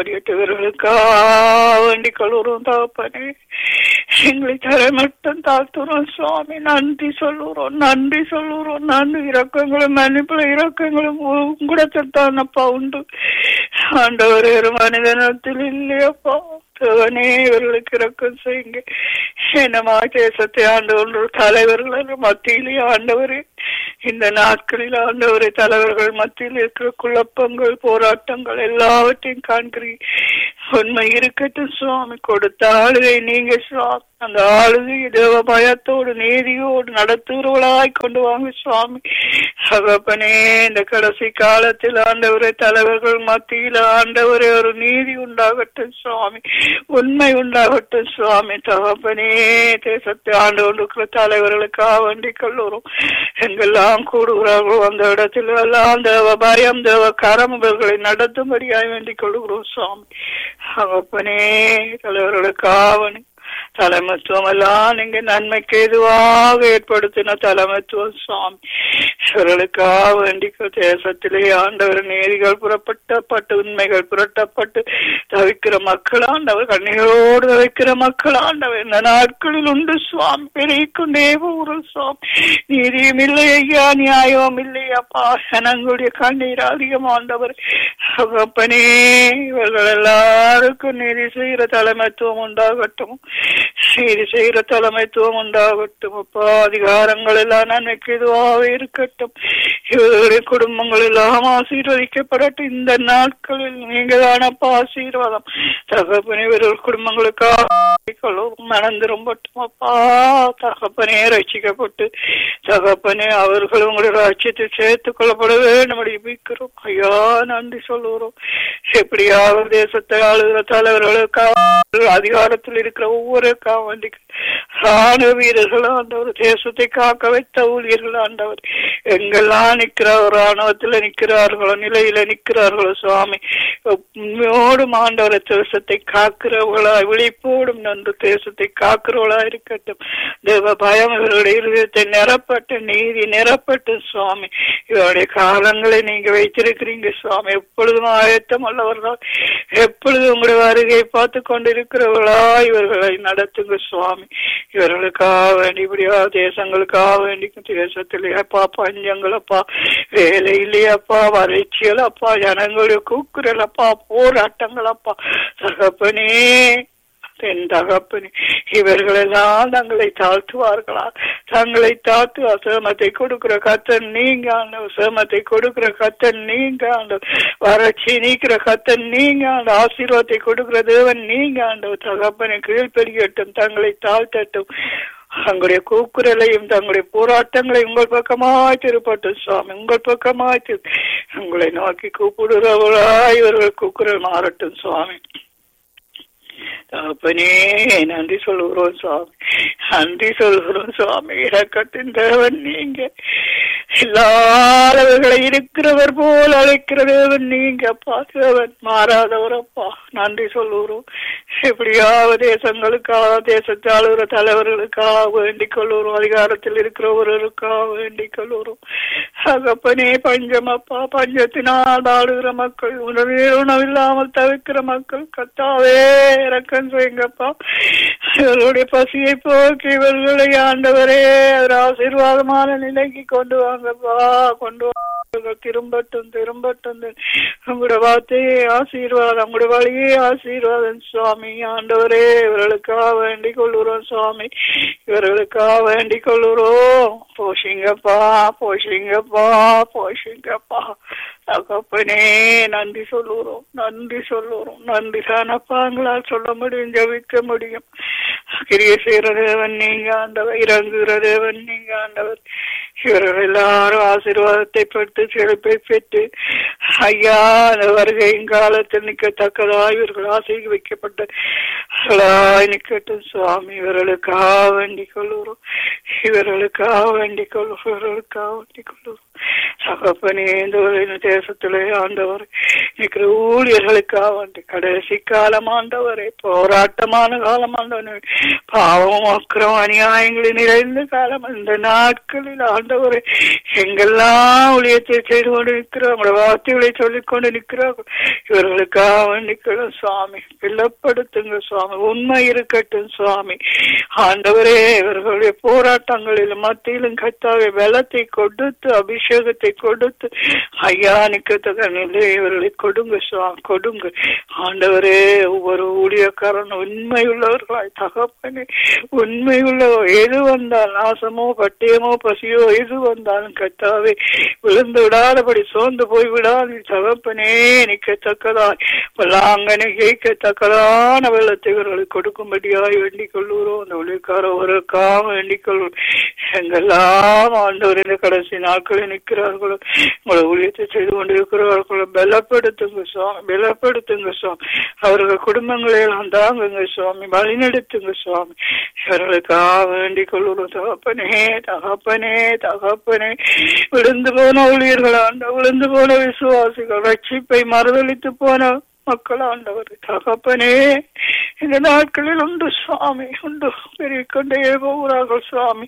கீழ்படியட்டவர்களுக்காக வேண்டி கழுவுறோம் தகப்பனே எங்களை தர மட்டும் தாழ்த்துறோம் சுவாமி நன்றி சொல்லுறோம் நன்றி சொல்லுறோம் நன்றி இறக்கங்களும் மன்னிப்புல இறக்கங்களும் உங்களிடத்தில் தானப்பா உண்டு ஆண்டவர் ஒரு மனிதனத்தில் இல்லையப்பா தேவனே இவர்களுக்கு இறக்கம் செய்யுங்க என்னமா தேசத்தை ஆண்டவர் தலைவர்கள் மத்தியிலே ஆண்டவரே இந்த நாட்களில் ஆண்டவரை தலைவர்கள் மத்தியில் இருக்கிற குழப்பங்கள் போராட்டங்கள் எல்லாவற்றையும் காண்கிறீங்க உண்மை இருக்கட்டும் சுவாமி கொடுத்த ஆளுகை நீங்க சுவாமி அந்த ஆளுகை தேவ பயத்தோடு நீதியோடு நடத்துகிறவளாய் கொண்டு வாங்க சுவாமி சகப்பனே இந்த கடைசி காலத்தில் ஆண்டவரை தலைவர்கள் மத்தியில் ஆண்டவரே ஒரு நீதி உண்டாகட்டும் சுவாமி உண்மை உண்டாகட்டும் சுவாமி தகப்பனே தேசத்தை ஆண்டு கொண்டிருக்கிற தலைவர்களுக்காக வேண்டி கல்லூரும் எங்கெல்லாம் கூடுகிறார்களோ அந்த இடத்தில் எல்லாம் தேவ பயம் தேவ கரம் இவர்களை நடத்தும்படியாய் வேண்டிக் கொள்கிறோம் சுவாமி தகப்பனே தலைவர்களுக்காக தலைமத்துவம் எல்லாம் நீங்க நன்மைக்கு எதுவாக ஏற்படுத்தின தலைமத்துவம் சுவாமி இவர்களுக்காக வேண்டி தேசத்திலே ஆண்டவர் நீதிகள் புறப்பட்டப்பட்டு உண்மைகள் புரட்டப்பட்டு தவிக்கிற மக்கள் ஆண்டவர் கண்ணீரோடு தவிக்கிற மக்கள் ஆண்டவர் இந்த நாட்களில் உண்டு சுவாமி பெருகிக்கொண்டே போகிறோம் சுவாமி நீதியும் இல்லை ஐயா நியாயமும் இல்லை அப்பா ஜனங்களுடைய கண்ணீர் அதிகமாண்டவர் அப்பனே இவர்கள் எல்லாருக்கும் நீதி செய்கிற தலைமைத்துவம் உண்டாகட்டும் நீதி செய்கிற தலைமைத்துவம் உண்டாகட்டும் அப்பா அதிகாரங்கள் எல்லாம் நன்மைக்கு இதுவாக இருக்கட்டும் இவர்களுடைய குடும்பங்கள் எல்லாம் ஆசீர்வதிக்கப்படட்டும் இந்த நாட்களில் நீங்க தானப்பா ஆசீர்வாதம் தகப்பனே இவர்கள் குடும்பங்களுக்காக மனம் திரும்பட்டும் அப்பா தகப்பனே ரசிக்கப்பட்டு தகப்பனே அவர்கள் உங்களுடைய ராட்சியத்தை சேர்த்துக் கொள்ளப்பட வேண்டும் அடிப்பிக்கிறோம் ஐயா நன்றி சொல்லுகிறோம் எப்படியாவது தேசத்தை ஆளுகிற தலைவர்களுக்காக அதிகாரத்தில் இருக்கிற ஒவ்வொரு காவண்டி ராணுவ வீரர்கள் ஆண்டவர் தேசத்தை காக்க வைத்த ஊழியர்கள் ஆண்டவர் எங்கெல்லாம் நிற்கிறார் ராணுவத்தில் நிற்கிறார்களோ நிலையில நிற்கிறார்களோ சுவாமி உண்மையோடும் ஆண்டவரை தேசத்தை காக்கிறவர்களா விழிப்போடும் நன்று தேசத்தை காக்கிறவர்களா இருக்கட்டும் தேவ பயம் இவருடைய இருதயத்தை நிரப்பட்டு நீதி நிரப்பட்டு சுவாமி இவருடைய காலங்களை நீங்க வைத்திருக்கிறீங்க சுவாமி எப்பொழுதும் ஆயத்தம் உள்ளவர்கள் எப்பொழுதும் உங்களுடைய வருகையை பார்த்து கொண்டிருக்கிறவர்களா இவர்களை நடத்துங்க சுவாமி இவர்களுக்காக வேண்டி இப்படியா தேசங்களுக்காக வேண்டி தேசத்திலேயப்பா பஞ்சங்களப்பா வேலை இல்லையப்பா வறட்சிகள் அப்பா ஜனங்களுடைய கூக்குரல் அப்பா போராட்டங்களப்பா தகப்பனே என் தகப்பனே இவர்களெல்லாம் தங்களை தாழ்த்துவார்களா தங்களை தாழ்த்து அசமத்தை கொடுக்கிற கத்தன் நீங்க அந்த சேமத்தை கொடுக்கிற கத்தன் நீங்க அந்த வறட்சி நீக்கிற கத்தன் நீங்க அந்த ஆசீர்வாதத்தை கொடுக்கிற தேவன் நீங்க அந்த தகப்பனை கீழ்பெரியட்டும் தங்களை தாழ்த்தட்டும் தங்களுடைய கூக்குரலையும் தங்களுடைய போராட்டங்களை உங்கள் பக்கமாய் திருப்பட்டும் சுவாமி உங்கள் பக்கமாய் திரு உங்களை நோக்கி கூப்பிடுறவளா இவர்கள் கூக்குரல் மாறட்டும் சுவாமி தகப்பனே நன்றி சொல்லுகிறோம் சுவாமி நன்றி சொல்கிறோம் சுவாமி இறக்கத்தின் தேவன் நீங்க இல்லாதவர்களை இருக்கிறவர் போல் அழைக்கிற தேவன் நீங்க அப்பா தேவன் மாறாதவர் அப்பா நன்றி சொல்லுகிறோம் எப்படியாவது தேசங்களுக்காக தேசத்தை ஆளுகிற தலைவர்களுக்காக வேண்டிக் கொள்ளுறோம் அதிகாரத்தில் இருக்கிறவர்களுக்காக வேண்டிக் கொள்ளுறோம் தகப்பனே பஞ்சம் அப்பா பஞ்சத்தினால் ஆளுகிற மக்கள் உணவே உணவில்லாமல் தவிக்கிற மக்கள் கத்தாவே இறக்கம் செய்யுங்கப்பா இவர்களுடைய பசியை போக்கி இவர்களை ஆண்டவரே ஒரு ஆசீர்வாதமான நிலைக்கு கொண்டு வாங்கப்பா கொண்டு வாங்க திரும்பட்டும் திரும்பட்டும் உங்களோட வார்த்தையே ஆசீர்வாதம் உங்களோட வழியே ஆசீர்வாதம் சுவாமி ஆண்டவரே இவர்களுக்காக வேண்டிக் கொள்ளுறோம் சுவாமி இவர்களுக்காக வேண்டிக் கொள்ளுறோம் போஷிங்கப்பா போஷிங்கப்பா போஷிங்கப்பா தகப்பனே நன்றி சொல்லுறோம் நன்றி சொல்லுறோம் நன்றி தானப்பாங்களால் சொல்ல முடியும் ஜபிக்க முடியும் கிரிய செய்கிற தேவன் நீங்க ஆண்டவர் இறங்குகிற தேவன் நீங்க ஆண்டவர் இவர்கள் எல்லாரும் ஆசீர்வாதத்தை பெற்று செழிப்பை பெற்று ஐயா அந்த வருகையின் காலத்தில் நிற்கத்தக்கதாய் இவர்கள் ஆசைக்கு வைக்கப்பட்ட நிக்கட்டும் சுவாமி இவர்களுக்காக வேண்டிக் கொள்ளுறோம் இவர்களுக்காக வேண்டிக் கொள்ளும் இவர்களுக்காக வேண்டிக் கொள்ளுறோம் சகப்பனே இந்த தேசத்திலே ஆண்டவர் இருக்கிற ஊழியர்களுக்காக வேண்டி கடைசி காலம் ஆண்டவரே போராட்டமான காலம் ஆண்டவனே பாவம் அக்கிரம் அநியாயங்களில் நிறைந்த காலம் இந்த நாட்களில் ஆண்டவரே எங்கெல்லாம் ஊழியத்தை செய்து கொண்டு நிற்கிறோம் உங்களோட வார்த்தைகளை சொல்லிக் கொண்டு நிற்கிறோம் இவர்களுக்காக வேண்டிக்கிறோம் சுவாமி பிள்ளப்படுத்துங்க சுவாமி உண்மை இருக்கட்டும் சுவாமி ஆண்டவரே இவர்களுடைய போராட்டங்களில் மத்தியிலும் கத்தாவை வெள்ளத்தை கொடுத்து அபிஷேகத்தை கொடுத்து ஐயா நிக்கத்தக்க நிலை இவர்களை கொடுங்க சுவாமி கொடுங்க ஆண்டவரே ஒவ்வொரு ஊழியக்காரன் உண்மை உள்ளவர்களாய் தகப்பனே உண்மை உள்ளவர் எது வந்தால் நாசமோ பட்டியமோ பசியோ எது வந்தாலும் கத்தாவே விழுந்து விடாதபடி சோர்ந்து போய் விடாது தகப்பனே நிக்கத்தக்கதாய் பல்லாங்கனை ஜெயிக்கத்தக்கதான வெள்ளத்தை இவர்களுக்கு கொடுக்கும்படியாய் வேண்டிக் கொள்ளுகிறோம் அந்த ஊழியக்கார ஒருக்காக வேண்டிக் கொள்வோம் எங்கெல்லாம் ஆண்டவர் இந்த கடைசி நாட்களில் நிற்கிறார்களோ உங்களை ஊழியத்தை செய்து கொண்டிருக்கிறார்களோ பலப்படுத்துங்க சுவாமி பலப்படுத்துங்க சுவாமி அவர்கள் குடும்பங்களை எல்லாம் தாங்குங்க சுவாமி வழிநடத்துங்க சுவாமி இவர்களுக்காக வேண்டிக் கொள்ளுகிறோம் தகப்பனே தகப்பனே தகப்பனே விழுந்து போன ஊழியர்கள் ஆண்ட விழுந்து போன விசுவாசிகள் ரட்சிப்பை மறுதளித்து போன மக்கள் ஆண்டவர் தகப்பனே இந்த நாட்களில் உண்டு சுவாமி உண்டு பெருக்கொண்டே போகிறார்கள் சுவாமி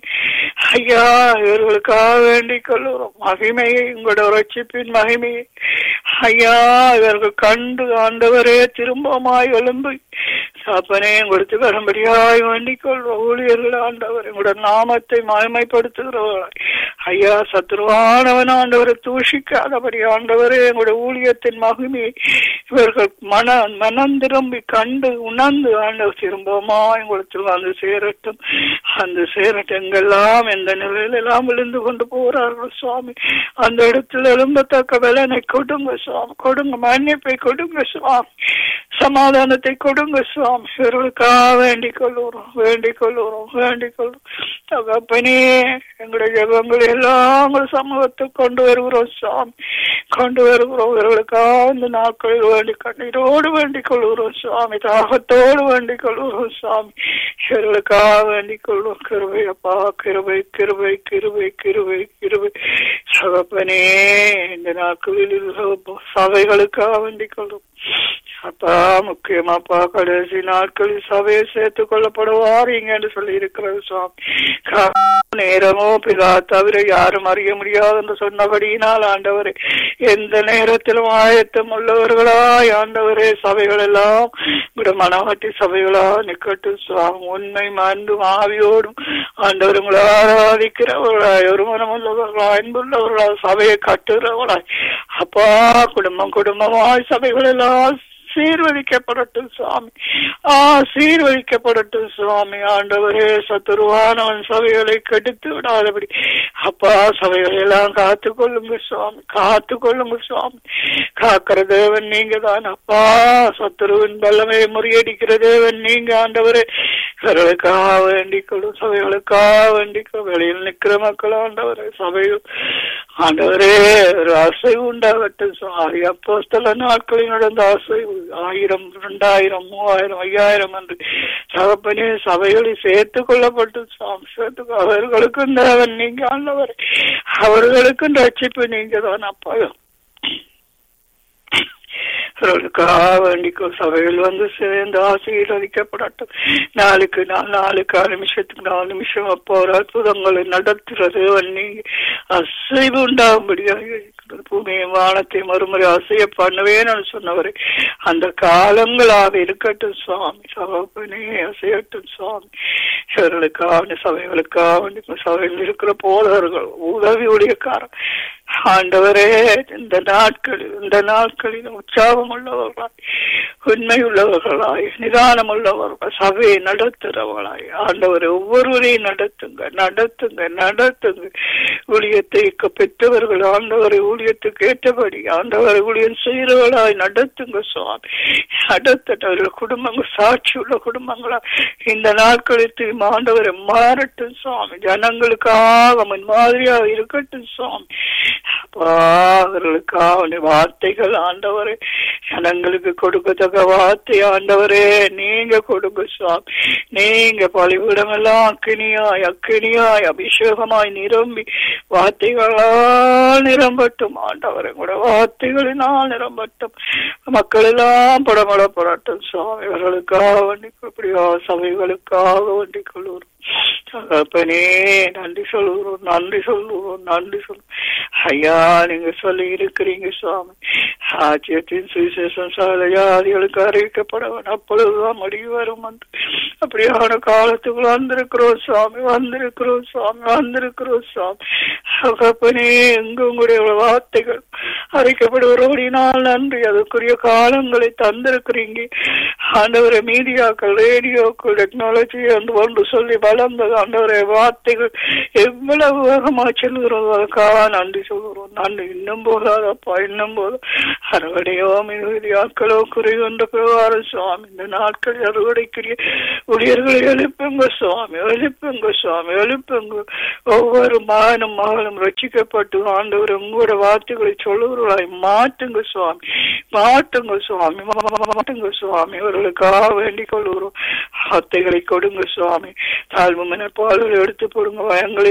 ஐயா இவர்களுக்காக வேண்டிக் கொள்ளுகிறோம் மகிமையை உங்களோட ரட்சிப்பின் மகிமையை ஐயா இவர்கள் கண்டு ஆண்டவரே திரும்பமாய் எழும்பி சாப்பனே கொடுத்து வரும்படியாய் வேண்டிக் கொள்வோம் ஊழியர்கள் ஆண்டவர் உங்களோட நாமத்தை மகிமைப்படுத்துகிறவர்களாய் ஐயா சத்துருவானவன் ஆண்டவரை தூஷிக்காதபடி ஆண்டவரே எங்களுடைய ஊழியத்தின் மகிமையை இவர்கள் மன மனம் திரும்பி கண்டு உணர்ந்து ஆண்டவர் திரும்பமா எங்களுக்கு வந்து சேரட்டும் அந்த சேரட்டும் எங்கெல்லாம் எந்த நிலையில எல்லாம் விழுந்து கொண்டு போறார்கள் சுவாமி அந்த இடத்துல எழும்பத்தக்க வேலனை கொடுங்க சுவாமி கொடுங்க மன்னிப்பை கொடுங்க சுவாமி சமாதானத்தை கொடுங்க சுவாமி இவர்களுக்காக வேண்டிக் கொள்ளுறோம் வேண்டிக் கொள்ளுறோம் வேண்டிக் கொள்ளும் தகப்பனே எங்களுடைய ஜபங்களை எல்லாம் உங்கள் சமூகத்துக்கு கொண்டு வருகிறோம் சுவாமி கொண்டு வருகிறோம் இவர்களுக்காக இந்த நாட்களில் வேண்டி கண்ணீரோடு வேண்டிக் கொள்கிறோம் சுவாமி தாகத்தோடு வேண்டிக் கொள்கிறோம் சுவாமி இவர்களுக்காக வேண்டிக் கொள்வோம் கிருபை அப்பா கிருபை கிருபை கிருபை கிருபை கிருபை சகப்பனே இந்த நாட்களில் சபைகளுக்காக வேண்டிக் கொள்வோம் அப்பா முக்கியமாப்பா கடைசி நாட்களில் சபையை சேர்த்துக் கொள்ளப்படுவார் என்று சொல்லி இருக்கிறது சுவாமி நேரமோ பிதா தவிர யாரும் அறிய முடியாது என்று சொன்னபடியினால் ஆண்டவரே எந்த நேரத்திலும் ஆயத்தம் உள்ளவர்களாய் ஆண்டவரே சபைகள் எல்லாம் விட மனவாட்டி சபைகளா நிக்கட்டும் சுவாமி உண்மை மண்டும் ஆவியோடும் ஆண்டவர் உங்களை ஆராதிக்கிறவர்களாய் ஒரு மனமுள்ளவர்களாய் அன்புள்ளவர்களாய் சபையை கட்டுறவர்களாய் அப்பா குடும்பம் குடும்பமாய் சபைகள் எல்லாம் சீர்வதிக்கப்படட்டும் சுவாமி ஆ சீர்வதிக்கப்படட்டும் சுவாமி ஆண்டவரே சத்துருவானவன் சபைகளை கெடுத்து விடாதபடி அப்பா சபைகளை எல்லாம் காத்து கொள்ளுங்க சுவாமி காத்து கொள்ளுங்க சுவாமி காக்கிற தேவன் நீங்க தான் அப்பா சத்துருவின் பல்லமையை முறியடிக்கிற தேவன் நீங்க ஆண்டவரே இவர்களுக்காக வேண்டிக் கொள்ளும் சபைகளுக்காக வேண்டிக் கொள்ளும் வெளியில் நிற்கிற மக்கள் ஆண்டவரே சபைகள் ஆண்டவரே ஒரு அசைவு உண்டாகட்டும் சுவாமி அப்போ சில நாட்களில் நடந்த அசைவு ஆயிரம் இரண்டாயிரம் மூவாயிரம் ஐயாயிரம் என்று தகப்பனே சபைகளில் சேர்த்துக் கொள்ளப்பட்டு சுவாமி சேர்த்து அவர்களுக்கும் தேவன் நீங்க ஆண்டவர் அவர்களுக்கும் ரட்சிப்பு நீங்க தான் அப்பா அவர்களுக்காக வேண்டிக்கும் சபையில் வந்து சேர்ந்து ஆசீர்வதிக்கப்படட்டும் நாளுக்கு நாள் நாளுக்கு நிமிஷத்துக்கு நாலு நிமிஷம் அப்போ ஒரு அற்புதங்களை நடத்துறது நீங்க அசைவு உண்டாகும்படியாக இருக்கிறது பூமியை வானத்தை மறுமுறை அசைய பண்ணுவேன்னு சொன்னவரே அந்த காலங்களாக இருக்கட்டும் சுவாமி சகோபனே அசையட்டும் சுவாமி இவர்களுக்காக சபைகளுக்காக சபையில் இருக்கிற போதவர்கள் உதவி ஊழியக்காரன் ஆண்டவரே இந்த நாட்களில் இந்த நாட்களில் உற்சாகம் உள்ளவர்களாய் உண்மை உள்ளவர்களாய் நிதானம் உள்ளவர்கள் சபையை நடத்துறவர்களாய் ஆண்டவரை ஒவ்வொருவரையும் நடத்துங்க நடத்துங்க நடத்துங்க ஊழியத்தை பெற்றவர்கள் ஆண்டவரை ஊழியத்துக்கு ஏற்றபடி ஆண்டவரை ஊழியம் செய்கிறவர்களாய் நடத்துங்க சுவாமி நடத்தவர்கள் குடும்பங்கள் சாட்சி உள்ள குடும்பங்களா இந்த நாட்களில் திரும்ப ஆண்டவரை மாறட்டும் சுவாமி ஜனங்களுக்காக முன்மாதிரியாக இருக்கட்டும் சுவாமி அப்பா அவர்களுக்காக வார்த்தைகள் ஆண்டவரே ஜனங்களுக்கு கொடுக்கத்தக்க வார்த்தை ஆண்டவரே நீங்க கொடுங்க சுவாமி நீங்க பழிவிடம் எல்லாம் அக்கினியாய் அக்கினியாய் அபிஷேகமாய் நிரம்பி வார்த்தைகளால் நிரம்பட்டும் ஆண்டவரை கூட வார்த்தைகளினால் நிரம்பட்டும் மக்கள் எல்லாம் படமடப்படட்டும் சுவாமி அவர்களுக்காக வேண்டி இப்படியா சபைகளுக்காக வேண்டிக் கொள்வோம் தகப்பனே நன்றி சொல்லுகிறோம் நன்றி சொல்லுகிறோம் நன்றி சொல் ஐயா நீங்க சொல்லி இருக்கிறீங்க சுவாமி ஆட்சியத்தின் சுவிசேஷம் சகல ஜாதிகளுக்கு அறிவிக்கப்பட வேண்டும் அப்பொழுதுதான் முடிவு வரும் என்று அப்படியான காலத்துக்கு வந்திருக்கிறோம் சுவாமி வந்திருக்கிறோம் சுவாமி வந்திருக்கிறோம் சுவாமி தகப்பனே எங்கு உங்களுடைய வார்த்தைகள் அறிக்கப்படுவதோடினால் நன்றி அதுக்குரிய காலங்களை தந்திருக்கிறீங்க ஆண்டவரை மீடியாக்கள் ரேடியோக்கள் டெக்னாலஜி என்று ஒன்று சொல்லி வளர்ந்தது ஆண்டவரை வார்த்தைகள் எவ்வளவு வேகமா செல்கிறதோ அதுக்காக நன்றி சொல்கிறோம் நன்றி இன்னும் போதாதப்பா இன்னும் போதும் அறுவடையோ மிகுதியாக்களோ குறைகின்ற பிரகாரம் சுவாமி இந்த நாட்கள் அறுவடைக்குரிய ஊழியர்களை எழுப்புங்க சுவாமி எழுப்புங்க சுவாமி எழுப்புங்க ஒவ்வொரு மகனும் மகளும் ரட்சிக்கப்பட்டு ஆண்டவர் உங்களோட வார்த்தைகளை சொல்லுகிறாய் மாட்டுங்க சுவாமி மாட்டுங்க சுவாமி மாட்டுங்க சுவாமி அவர்களுக்காக வேண்டிக் கொள்கிறோம் வார்த்தைகளை கொடுங்க சுவாமி தாழ்வு மனப்பாடுகளை எடுத்து போடுங்க பயங்களை